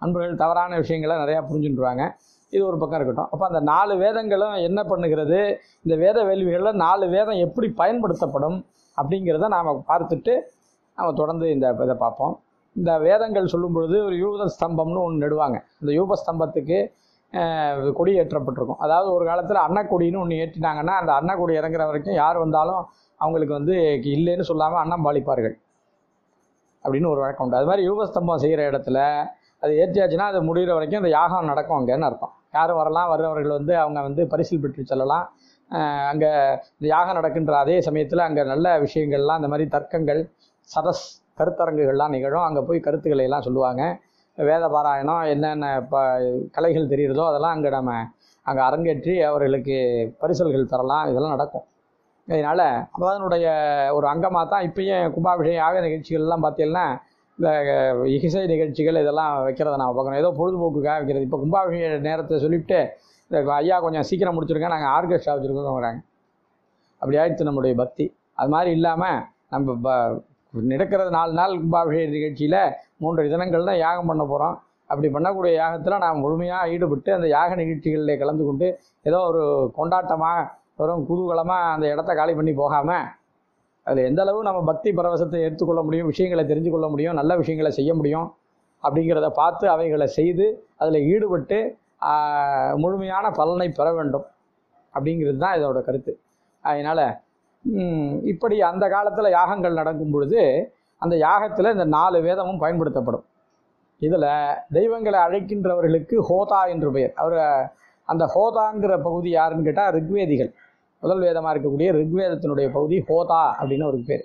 அன்பர்கள் தவறான விஷயங்களை நிறையா புரிஞ்சுட்டுருவாங்க இது ஒரு பக்கம் இருக்கட்டும் அப்போ அந்த நாலு வேதங்களும் என்ன பண்ணுகிறது இந்த வேத வேள்விகளில் நாலு வேதம் எப்படி பயன்படுத்தப்படும் அப்படிங்கிறத நாம் பார்த்துட்டு நம்ம தொடர்ந்து இந்த இதை பார்ப்போம் இந்த வேதங்கள் சொல்லும் பொழுது ஒரு யூத ஸ்தம்பம்னு ஒன்று நடுவாங்க இந்த யூப ஸ்தம்பத்துக்கு அஹ், கொடி ஏற்றப்பட்டிருக்கும் அதாவது ஒரு காலத்தில் அன்னக்கொடின்னு ஒன்று ஏற்றினாங்கன்னா அந்த அன்னக்கொடி இறங்குற வரைக்கும் யார் வந்தாலும் அவங்களுக்கு வந்து இல்லைன்னு சொல்லாமல் அன்னம் பாலிப்பார்கள் அப்படின்னு ஒரு வழக்கம் உண்டு அது மாதிரி யூகஸ்தம்பம் செய்கிற இடத்துல அது ஏற்றியாச்சுன்னா அது முடிகிற வரைக்கும் அந்த யாகம் நடக்கும் அங்கேன்னு அர்த்தம் யாரும் வரலாம் வர்றவர்கள் வந்து அவங்க வந்து பரிசில் பெற்று செல்லலாம் அங்கே இந்த யாகம் நடக்கின்ற அதே சமயத்தில் அங்கே நல்ல விஷயங்கள்லாம் இந்த மாதிரி தர்க்கங்கள் சதஸ் கருத்தரங்குகள்லாம் நிகழும் அங்கே போய் கருத்துக்களை எல்லாம் சொல்லுவாங்க வேத பாராயணம் என்னென்ன ப கலைகள் தெரிகிறதோ அதெல்லாம் அங்கே நம்ம அங்கே அரங்கேற்றி அவர்களுக்கு பரிசல்கள் தரலாம் இதெல்லாம் நடக்கும் இதனால் அதனுடைய ஒரு அங்கமாக தான் இப்பயும் கும்பாபிஷேகம் யாக நிகழ்ச்சிகள்லாம் பார்த்தீங்கன்னா இந்த அஹ், இசை நிகழ்ச்சிகள் இதெல்லாம் வைக்கிறத நான் பார்க்குறோம் ஏதோ பொழுதுபோக்குக்காக வைக்கிறது இப்போ கும்பாபிஷேக நேரத்தை சொல்லிவிட்டு இந்த ஐயா கொஞ்சம் சீக்கிரம் முடிச்சிருங்க நாங்கள் ஆர்கெஸ்ட்ரா வச்சுருக்கோங்கிறாங்க அப்படி ஆயிடுச்சு நம்முடைய பக்தி அது மாதிரி இல்லாமல் நம்ம ப நடக்கிறது நாலு நாள் கும்பாபிஷேக நிகழ்ச்சியில் மூன்று தினங்கள் தான் யாகம் பண்ண போகிறோம் அப்படி பண்ணக்கூடிய யாகத்தில் நாம் முழுமையாக ஈடுபட்டு அந்த யாக நிகழ்ச்சிகளில் கலந்து கொண்டு ஏதோ ஒரு கொண்டாட்டமாக வெறும் குதூகலமாக அந்த இடத்த காலி பண்ணி போகாமல் அதில் எந்த அளவு நம்ம பக்தி பரவசத்தை எடுத்துக்கொள்ள முடியும் விஷயங்களை தெரிஞ்சு கொள்ள முடியும் நல்ல விஷயங்களை செய்ய முடியும் அப்படிங்கிறத பார்த்து அவைகளை செய்து அதில் ஈடுபட்டு ஆஹ், முழுமையான பலனை பெற வேண்டும் அப்படிங்கிறது தான் இதோட கருத்து அதனால் இப்படி அந்த காலத்தில் யாகங்கள் நடக்கும் பொழுது அந்த யாகத்தில் இந்த நாலு வேதமும் பயன்படுத்தப்படும் இதில் தெய்வங்களை அழைக்கின்றவர்களுக்கு ஹோதா என்று பெயர் அவர் அந்த ஹோதாங்கிற பகுதி யாருன்னு கேட்டால் ரிக்வேதிகள் முதல் வேதமாக இருக்கக்கூடிய ரிக்வேதத்தினுடைய பகுதி ஹோதா அப்படின்னு ஒரு பேர்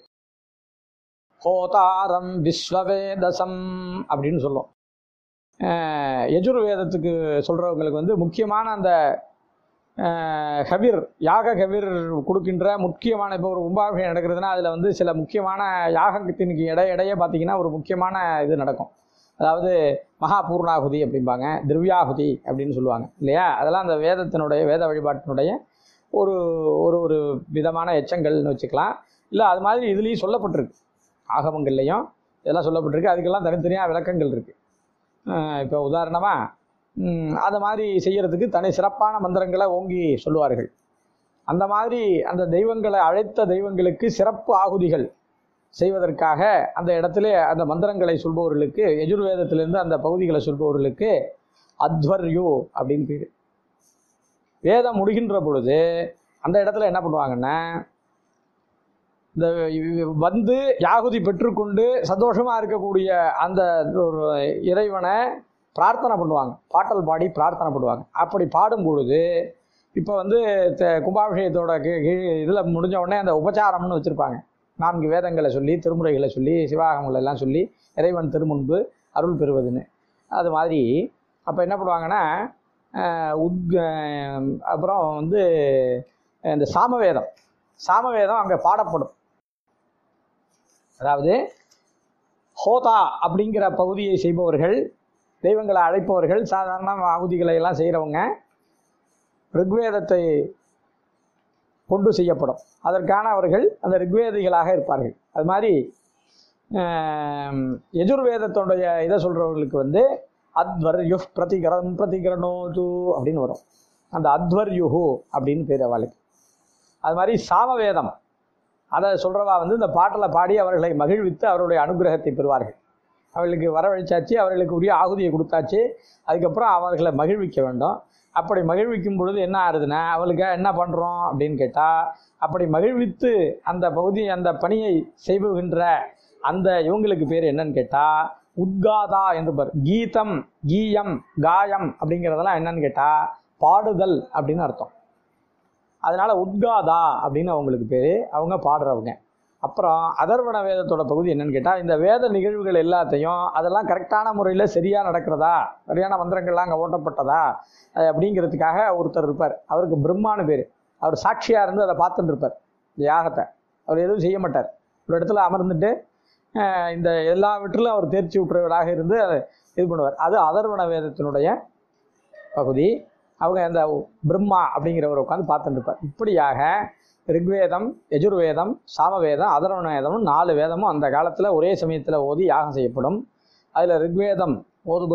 ஹோதாரம் விஸ்வவேதசம் அப்படின்னு சொல்லும் அஹ் யஜுர்வேதத்துக்கு சொல்கிறவங்களுக்கு வந்து முக்கியமான அந்த அஹ், கவிர் யாக கவிர் கொடுக்கின்ற முக்கியமான இப்போ ஒரு கும்பாபிஷேகம் நடக்கிறதுனா அதில் வந்து சில முக்கியமான யாகத்தினுக்கு இடை இடையே பார்த்தீங்கன்னா ஒரு முக்கியமான இது நடக்கும் அதாவது மகா பூர்ணாகுதி அப்படிம்பாங்க திவ்யாகுதி அப்படின்னு சொல்லுவாங்க இல்லையா அதெல்லாம் அந்த வேதத்தினுடைய வேத வழிபாட்டினுடைய ஒரு ஒரு ஒரு விதமான எச்சங்கள்னு வச்சுக்கலாம் இல்லை அது மாதிரி இதுலேயும் சொல்லப்பட்டிருக்கு ஆகமங்கள்லையும் இதெல்லாம் சொல்லப்பட்டிருக்கு அதுக்கெல்லாம் தனித்தனியாக விளக்கங்கள் இருக்குது இப்போ உதாரணமாக அதை மாதிரி செய்யறதுக்கு தனி சிறப்பான மந்திரங்களை ஓங்கி சொல்லுவார்கள் அந்த மாதிரி அந்த தெய்வங்களை அழைத்த தெய்வங்களுக்கு சிறப்பு ஆகுதிகள் செய்வதற்காக அந்த இடத்துல அந்த மந்திரங்களை சொல்பவர்களுக்கு எஜுர்வேதத்திலிருந்து அந்த பகுதிகளை சொல்பவர்களுக்கு அத்வர்யு அப்படின்னு பேர் வேதம் முடிகின்ற பொழுது அந்த இடத்துல என்ன பண்ணுவாங்கன்னா இந்த இவ் வந்து யாகுதி பெற்றுக்கொண்டு சந்தோஷமாக இருக்கக்கூடிய அந்த ஒரு இறைவனை பிரார்த்தனை பண்ணுவாங்க பாட்டல் பாடி பிரார்த்தனை பண்ணுவாங்க அப்படி பாடும் பொழுது இப்போ வந்து த- கும்பாபிஷேகத்தோட இதில் முடிஞ்ச உடனே அந்த உபச்சாரம்னு வச்சுருப்பாங்க நான்கு வேதங்களை சொல்லி திருமுறைகளை சொல்லி சிவாகமங்களை எல்லாம் சொல்லி இறைவன் திருமுன்பு அருள் பெறுவதுன்னு அது மாதிரி அப்போ என்ன பண்ணுவாங்கன்னா அஹ், உத் அஹ், அப்புறம் வந்து இந்த சாமவேதம் சாமவேதம் அங்கே பாடப்படும் அதாவது ஹோதா அப்படிங்கிற பகுதியை செய்பவர்கள் தெய்வங்களை அழைப்பவர்கள் சாதாரண ஆகுதிகளை எல்லாம் செய்கிறவங்க ரிக்வேதத்தை கொண்டு செய்யப்படும் அதற்கான அவர்கள் அந்த ரிக்வேதிகளாக இருப்பார்கள் அது மாதிரி ஆம், யஜுர்வேதத்துடைய இதை சொல்கிறவர்களுக்கு வந்து அத்வர் யுஹ் பிரதிகரம் பிரதிகரணோது அப்படின்னு வரும் அந்த அத்வர் யுஹு அப்படின்னு பேர் அவளுக்கு அது மாதிரி சாமவேதம் அதை சொல்கிறவா வந்து இந்த பாட்டில் பாடி அவர்களை மகிழ்வித்து அவருடைய அனுகிரகத்தை பெறுவார்கள் அவர்களுக்கு வரவழைச்சாச்சு அவர்களுக்கு உரிய ஆகுதியை கொடுத்தாச்சு அதுக்கப்புறம் அவர்களை மகிழ்விக்க வேண்டும் அப்படி மகிழ்விக்கும் பொழுது என்ன ஆகுதுன்னா அவளுக்கு என்ன பண்ணுறோம் அப்படின்னு கேட்டால் அப்படி மகிழ்வித்து அந்த பகுதி அந்த பணியை செய்வுகின்ற அந்த இவங்களுக்கு பேர் என்னன்னு கேட்டால் உத்காதா என்று பேர் கீதம் கீயம் காயம் அப்படிங்கிறதெல்லாம் என்னன்னு கேட்டால் பாடுதல் அப்படின்னு அர்த்தம் அதனால உத்காதா அப்படின்னு அவங்களுக்கு பேர் அவங்க பாடுறவங்க அப்புறம் அதர்வண வேதத்தோட பகுதி என்னன்னு கேட்டால் இந்த வேத நிகழ்வுகள் எல்லாத்தையும் அதெல்லாம் கரெக்டான முறையில் சரியாக நடக்கிறதா சரியான மந்திரங்கள்லாம் அங்கே ஓட்டப்பட்டதா அஹ் அப்படிங்கிறதுக்காக ஒருத்தர் இருப்பார் அவருக்கு பிரம்மான்னு பேர் அவர் சாட்சியாக இருந்து அதை பார்த்துட்டு இருப்பார் இந்த யாகத்தை அவர் எதுவும் செய்ய மாட்டார் ஒரு இடத்துல அமர்ந்துட்டு அஹ் இந்த எல்லாவற்றிலும் அவர் தேர்ச்சி விட்டுறவராக இருந்து அதை இது பண்ணுவார் அது அதர்வண வேதத்தினுடைய பகுதி அவங்க அந்த பிரம்மா அப்படிங்கிறவர் உட்காந்து பார்த்துட்டு இருப்பார் இப்படியாக ரிக்வேதம் யஜுர்வேதம் சாமவேதம் அதர்வண வேதமும் நாலு வேதமும் அந்த காலத்தில் ஒரே சமயத்தில் ஓதி யாகம் செய்யப்படும் அதில் ரிக்வேதம் ஓது